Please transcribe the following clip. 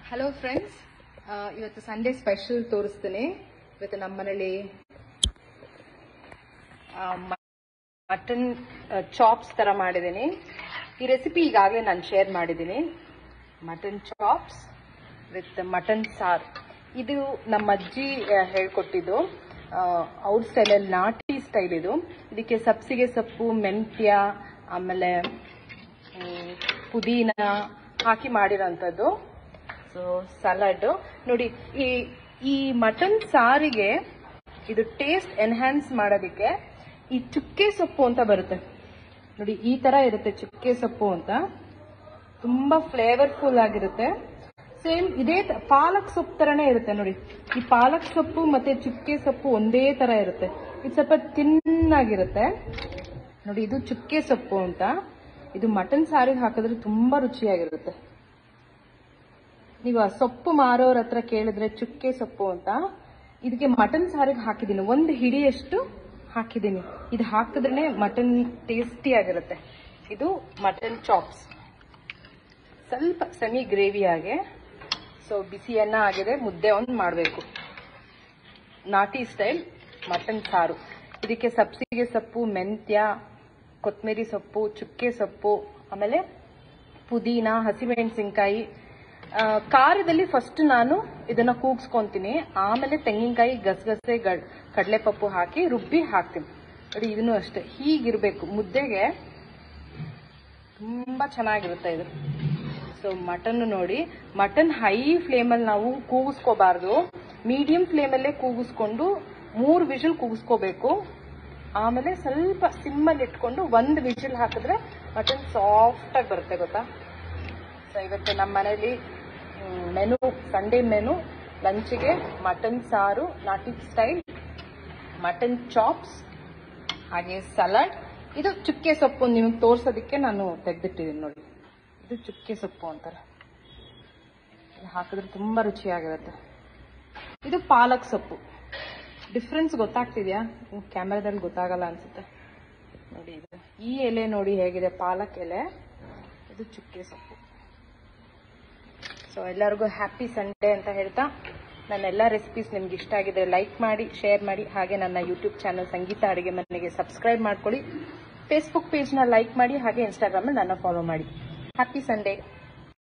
hello friends ಇವತ್ತು Sunday special ತೋರಿಸ್ತೀನಿ ಇವತ್ತು ನಮ್ಮ ಮನೇಲಿ ಮಟನ್ ಚಾಪ್ಸ್ ತರ ಮಾಡಿದ್ದೀನಿ ಈ ರೆಸಿಪಿ ಈಗಾಗಲೇ ನಾನು ಶೇರ್ ಮಾಡಿದ್ದೀನಿ ಮಟನ್ ಚಾಪ್ಸ್ ವಿತ್ ಮಟನ್ ಸಾರ್ ಇದು ನಮ್ಮ ಅಜ್ಜಿ ಆ, ಹೇಳ್ಕೊಟ್ಟಿದ್ದು ಅವ್ರ ಸ್ಟೈಲಲ್ಲಿ ನಾಟಿ ಸ್ಟೈಲ್ ಇದು ಇದಕ್ಕೆ ಸಬ್ಸಿಗೆ ಸೊಪ್ಪು ಮೆಂತ್ಯ ಆಮೇಲೆ ಹ್ಮ್, ಪುದೀನ ಹಾಕಿ ಮಾಡಿರೋಂಥದ್ದು ಸೊ ಸಲಾಡ್ ನೋಡಿ ಈ ಈ ಮಟನ್ ಸಾರಿಗೆ ಇದು ಟೇಸ್ಟ್ ಎನ್ಹ್ಯಾನ್ಸ್ ಮಾಡೋದಕ್ಕೆ ಈ ಚುಕ್ಕೆ ಸೊಪ್ಪು ಅಂತ ಬರುತ್ತೆ ನೋಡಿ ಈ ತರ ಇರುತ್ತೆ ಚುಕ್ಕೆ ಸೊಪ್ಪು ಅಂತ ತುಂಬಾ ಫ್ಲೇವರ್ಫುಲ್ ಆಗಿರುತ್ತೆ ಸೇಮ್ ಇದೇ ತ- ಪಾಲಕ್ ಸೊಪ್ಪು ತರನೇ ಇರುತ್ತೆ ನೋಡಿ ಈ ಪಾಲಕ್ ಸೊಪ್ಪು ಮತ್ತೆ ಚುಕ್ಕೆ ಸೊಪ್ಪು ಒಂದೇ ತರ ಇರುತ್ತೆ ಇದು ಸ್ವಲ್ಪ ತಿನ್ನಾಗಿರುತ್ತೆ ನೋಡಿ ಇದು ಚುಕ್ಕೆ ಸೊಪ್ಪು ಅಂತ ಇದು ಮಟನ್ ಸಾರಿಗೆ ಹಾಕಿದ್ರೆ ತುಂಬಾ ರುಚಿಯಾಗಿರುತ್ತೆ ನೀವು ಆ ಸೊಪ್ಪು ಮಾರೋರ ಹತ್ರ ಕೇಳಿದ್ರೆ ಚುಕ್ಕೆ ಸೊಪ್ಪು ಅಂತ ಇದಕ್ಕೆ ಮಟನ್ ಸಾರಿಗೆ ಹಾಕಿದ್ದೀನಿ ಒಂದು ಹಿಡಿಯಷ್ಟು ಹಾಕಿದ್ದೀನಿ ಇದು ಹಾಕಿದ್ರೆ ಮಟನ್ ಟೇಸ್ಟಿ ಆಗಿರುತ್ತೆ ಇದು ಮಟನ್ ಚಾಪ್ಸ್ ಸ್ವಲ್ಪ ಸೆಮಿ ಗ್ರೇವಿಯಾಗೆ ಸೊ ಬಿಸಿ ಅನ್ನ ಆಗಿದೆ ಮುದ್ದೆ ಒಂದು ಮಾಡಬೇಕು ನಾಟಿ ಸ್ಟೈಲ್ ಮಟನ್ ಸಾರು ಇದಕ್ಕೆ ಸಬ್ಸಿಗೆ ಸೊಪ್ಪು ಮೆಂತ್ಯ ಕೊತ್ತಂಬರಿ ಸೊಪ್ಪು ಚುಕ್ಕೆ ಸೊಪ್ಪು ಆಮೇಲೆ ಪುದೀನ ಹಸಿಮೆಣಸಿನ್ಕಾಯಿ ಆ, ಖಾರದಲ್ಲಿ ಫಸ್ಟ್ ನಾನು ಇದನ್ನ ಕೂಗ್ಸ್ಕೊಂತೀನಿ ಆಮೇಲೆ ತೆಂಗಿನಕಾಯಿ ಗಸಗಸೆ ಗಡ್ ಕಡಲೆಪಪ್ಪು ಹಾಕಿ ರುಬ್ಬಿ ಹಾಕ್ತೀನಿ ನೋಡಿ ಇದನ್ನು ಅಷ್ಟೇ ಹೀಗಿರ್ಬೇಕು ಮುದ್ದೆಗೆ ತುಂಬಾ ಚೆನ್ನಾಗಿರುತ್ತೆ ಇದು ಸೊ ಮಟನ್ ನೋಡಿ ಮಟನ್ ಹೈ ಫ್ಲೇಮಲ್ಲಿ ನಾವು ಕೂಗಿಸ್ಕೋಬಾರ್ದು ಮೀಡಿಯಂ ಫ್ಲೇಮಲ್ಲೇ ಕೂಗಿಸ್ಕೊಂಡು ಮೂರು ವಿಷಲ್ ಕೂಗಿಸ್ಕೋಬೇಕು ಆಮೇಲೆ ಸ್ವಲ್ಪ ಸಿಮ್ಮಲ್ಲಿ ಇಟ್ಕೊಂಡು ಒಂದು ವಿಷಲ್ ಹಾಕಿದ್ರೆ ಮಟನ್ ಸಾಫ್ಟ್ ಆಗಿ ಬರುತ್ತೆ ಗೊತ್ತಾ ಸೊ ಇವತ್ತು ನಮ್ಮ ಮನೇಲಿ ಮೆನು ಸಂಡೇ ಮೆನು ಲಂಚಿಗೆ ಮಟನ್ ಸಾರು ನಾಟಿ ಸ್ಟೈಲ್ ಮಟನ್ ಚಾಪ್ಸ್ ಹಾಗೆ ಸಲಾಡ್ ಇದು ಚುಕ್ಕೆ ಸೊಪ್ಪು ನಿಮಗೆ ತೋರ್ಸೋದಕ್ಕೆ ನಾನು ತೆಗೆದಿಟ್ಟಿದ್ದೀನಿ ನೋಡಿ ಇದು ಚುಕ್ಕೆ ಸೊಪ್ಪು ಅಂತಾರೆ ಇದು ಹಾಕಿದ್ರೆ ತುಂಬಾ ರುಚಿಯಾಗಿರುತ್ತೆ ಇದು ಪಾಲಕ್ ಸೊಪ್ಪು ಡಿಫ್ರೆನ್ಸ್ ಗೊತ್ತಾಗ್ತಿದ್ಯಾ ಕ್ಯಾಮ್ರಾದಲ್ಲಿ ಗೊತ್ತಾಗಲ್ಲ ಅನ್ಸುತ್ತೆ ನೋಡಿ ಇದು ಈ ಎಲೆ ನೋಡಿ ಹೇಗಿದೆ ಪಾಲಕ್ ಎಲೆ ಇದು ಚುಕ್ಕೆ ಸೊಪ್ಪು ಸೊ ಎಲ್ಲರಿಗೂ ಹ್ಯಾಪಿ ಸಂಡೇ ಅಂತ ಹೇಳ್ತಾ ನನ್ನ ಎಲ್ಲ ರೆಸಿಪೀಸ್ ನಿಮ್ಗೆ ಇಷ್ಟ ಆಗಿದೆ ಲೈಕ್ ಮಾಡಿ ಶೇರ್ ಮಾಡಿ ಹಾಗೆ ನನ್ನ ಯೂಟ್ಯೂಬ್ ಚಾನಲ್ ಸಂಗೀತ ಅಡುಗೆ ಮನೆಗೆ ಸಬ್ಸ್ಕ್ರೈಬ್ ಮಾಡ್ಕೊಳ್ಳಿ ಫೇಸ್ಬುಕ್ ಪೇಜ್ನ ಲೈಕ್ ಮಾಡಿ ಹಾಗೆ ಇನ್ಸ್ಟಾಗ್ರಾಮಲ್ಲಿ ನನ್ನ ಫಾಲೋ ಮಾಡಿ ಹ್ಯಾಪಿ ಸಂಡೇ